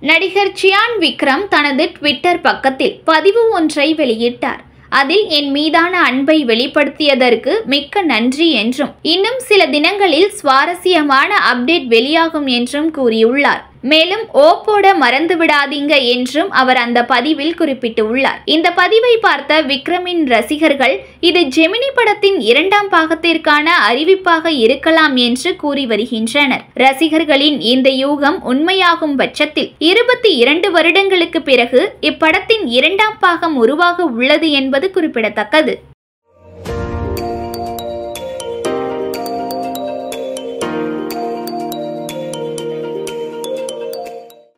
நடிகர் சியான் விக்ரம் தனது ட்விட்டர் பக்கத்தில் பதிவு ஒன்றை வெளியிட்டார் அதில் என் மீதான அன்பை வெளிப்படுத்தியதற்கு மிக்க நன்றி என்றும் இன்னும் சில தினங்களில் சுவாரஸ்யமான அப்டேட் வெளியாகும் என்றும் கூறியுள்ளார் மேலும் ஓப்போட மறந்து விடாதீங்க என்றும் அவர் அந்த பதிவில் குறிப்பிட்டுள்ளார் இந்த பதிவை பார்த்த விக்ரமின் ரசிகர்கள் இது ஜெமினி படத்தின் இரண்டாம் பாகத்திற்கான அறிவிப்பாக இருக்கலாம் என்று கூறி வருகின்றனர் ரசிகர்களின் இந்த யூகம் உண்மையாகும் பட்சத்தில் இருபத்தி இரண்டு வருடங்களுக்கு பிறகு இப்படத்தின் இரண்டாம் பாகம் உருவாக உள்ளது என்பது குறிப்பிடத்தக்கது